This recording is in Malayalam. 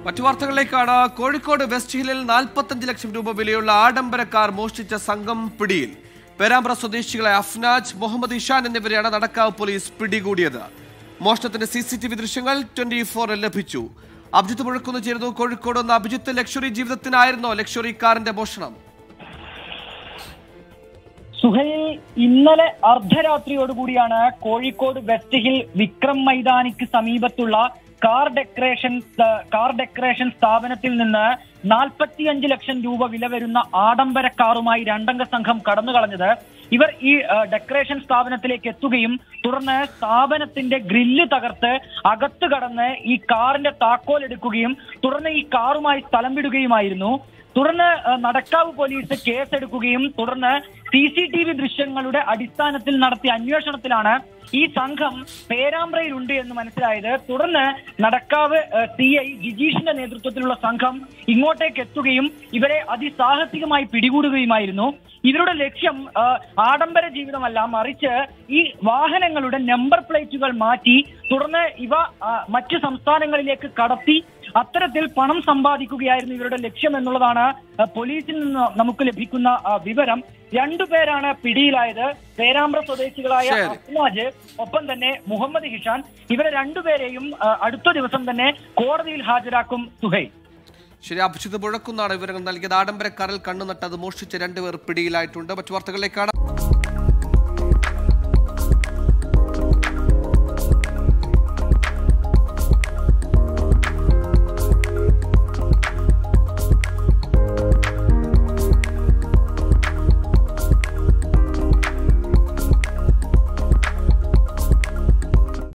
മറ്റു വാർത്തകളിലേക്കാണ് കോഴിക്കോട് വെസ്റ്റ് ഹില്ലിൽ നാൽപ്പത്തഞ്ച് ലക്ഷം രൂപ വിലയുള്ള ആഡംബര കാർ മോഷ്ടിച്ച സംഘം പിടിയിൽ പേരാമ്പ്ര സ്വദേശികളെ അഫ്നാജ് മുഹമ്മദ് ഇഷാൻ എന്നിവരെയാണ് നടക്കാവ് പോലീസ് പിടികൂടിയത് മോഷണത്തിന്റെ സി സി ടി വി ദൃശ്യങ്ങൾ ട്വന്റി ഫോറിൽ ലഭിച്ചു അഭിജിത്ത് മുഴക്കുന്നു ചേരുന്നു കോഴിക്കോട് നിന്ന് അഭിജിത്ത് ലക്ഷറി ജീവിതത്തിനായിരുന്നോ ലക്ഷറി കാറിന്റെ മോഷണം സുഹൈൽ ഇന്നലെ അർദ്ധരാത്രിയോടുകൂടിയാണ് കോഴിക്കോട് വെസ്റ്റ് ഹിൽ വിക്രം മൈതാനിക്ക് സമീപത്തുള്ള കാർ ഡെക്കറേഷൻ കാർ ഡെക്കറേഷൻ സ്ഥാപനത്തിൽ നിന്ന് നാൽപ്പത്തിയഞ്ച് ലക്ഷം രൂപ വില വരുന്ന ആഡംബര കാറുമായി രണ്ടംഗ സംഘം കടന്നു കളഞ്ഞത് ഇവർ ഈ ആ, ഡെക്കറേഷൻ സ്ഥാപനത്തിലേക്ക് എത്തുകയും തുടർന്ന് സ്ഥാപനത്തിന്റെ ഗ്രില്ല് തകർത്ത് അകത്ത് കടന്ന് ഈ കാറിന്റെ താക്കോൽ എടുക്കുകയും തുടർന്ന് ഈ കാറുമായി സ്ഥലം വിടുകയുമായിരുന്നു തുടർന്ന് ആ, നടക്കാവ് പോലീസ് കേസെടുക്കുകയും തുടർന്ന് സി സി ടി വി ദൃശ്യങ്ങളുടെ അടിസ്ഥാനത്തിൽ നടത്തിയ അന്വേഷണത്തിലാണ് ഈ സംഘം പേരാമ്പ്രയിലുണ്ട് എന്ന് മനസ്സിലായത് തുടർന്ന് നടക്കാവ് സി ഐ ജിജീഷിന്റെ നേതൃത്വത്തിലുള്ള സംഘം ഇങ്ങോട്ടേക്ക് എത്തുകയും ഇവരെ അതിസാഹസികമായി പിടികൂടുകയുമായിരുന്നു ഇവരുടെ ലക്ഷ്യം ആ, ആഡംബര ജീവിതമല്ല മറിച്ച് ഈ വാഹനങ്ങളുടെ നമ്പർ പ്ലേറ്റുകൾ മാറ്റി തുടർന്ന് ഇവ ആ, മറ്റ് സംസ്ഥാനങ്ങളിലേക്ക് കടത്തി അത്തരത്തിൽ പണം സമ്പാദിക്കുകയായിരുന്നു ഇവരുടെ ലക്ഷ്യം എന്നുള്ളതാണ് ആ, പോലീസിൽ നിന്ന് നമുക്ക് ലഭിക്കുന്ന ആ, വിവരം രണ്ടുപേരാണ് പിടിയിലായത് പേരാമ്പ്ര സ്വദേശികളായ ശരി. അഫ്നാജ് ഒപ്പം തന്നെ മുഹമ്മദ് ഹിഷാൻ ഇവരെ രണ്ടുപേരെയും ആ, അടുത്ത ദിവസം തന്നെ കോടതിയിൽ ഹാജരാക്കും സുഹൈ ശരി അഭിജിത്ത് മുഴക്കുന്നാണ് വിവരങ്ങൾ നൽകിയത് ആഡംബര കാറിൽ കണ്ണുനട്ട് അത് മോഷ്ടിച്ച രണ്ടുപേർ പിടിയിലായിട്ടുണ്ട് മറ്റു വാർത്തകളിലേക്കാണ്